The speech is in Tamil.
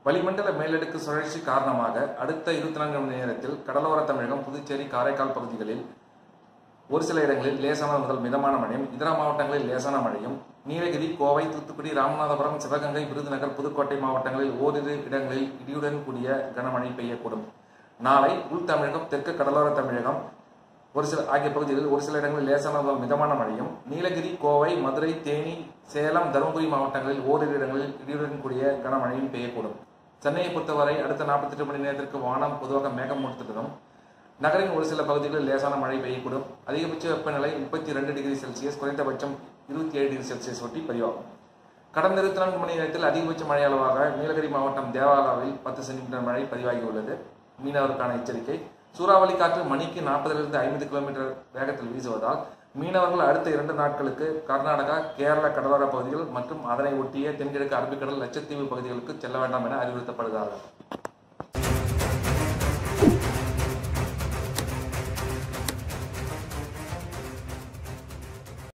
வளிமண்டல மேலடுக்கு சுழற்சி காரணமாக அடுத்த இருபத்தி நான்கு மணி நேரத்தில் கடலோர தமிழகம் புதுச்சேரி காரைக்கால் பகுதிகளில் ஒரு சில இடங்களில் லேசான முதல் மிதமான மழையும் இதர மாவட்டங்களில் லேசான மழையும் நீலகிரி கோவை தூத்துக்குடி ராமநாதபுரம் சிவகங்கை விருதுநகர் புதுக்கோட்டை மாவட்டங்களில் ஓரிரு இடங்களில் இடியுடன் கூடிய கனமழை பெய்யக்கூடும் நாளை உள் தமிழகம் தெற்கு கடலோர தமிழகம் ஒரு சில ஆகிய பகுதிகளில் ஒரு சில இடங்களில் லேசான முதல் மிதமான மழையும் நீலகிரி கோவை மதுரை தேனி சேலம் தருமபுரி மாவட்டங்களில் ஓரிரு இடங்களில் இடியுடன் கூடிய கனமழையும் பெய்யக்கூடும் சென்னையை பொறுத்தவரை அடுத்த 48 மணி நேரத்திற்கு வானம் பொதுவாக மேகமூட்டத்துடனும் நகரின் ஒரு சில பகுதிகளில் லேசான மழை பெய்யக்கூடும் அதிகபட்ச வெப்பநிலை முப்பத்தி ரெண்டு டிகிரி செல்சியஸ் குறைந்தபட்சம் இருபத்தி ஏழு டிகிரி செல்சியஸ் ஒட்டி பதிவாகும் கடந்த இருபத்தி நான்கு மணி நேரத்தில் அதிகபட்ச மழை அளவாக நீலகிரி மாவட்டம் தேவாலாவில் பத்து சென்டிமீட்டர் மழை பதிவாகியுள்ளது மீனவருக்கான எச்சரிக்கை சூறாவளி காற்று மணிக்கு நாற்பதிலிருந்து ஐம்பது கிலோமீட்டர் வேகத்தில் வீசுவதால் மீனவர்கள் அடுத்த இரண்டு நாட்களுக்கு கர்நாடகா கேரள கடலோர பகுதிகள் மற்றும் அதனை ஒட்டிய தென்கிழக்கு அரபிக்கடல் லட்சத்தீவு பகுதிகளுக்கு செல்ல வேண்டாம் என அறிவுறுத்தப்படுகிறார்கள்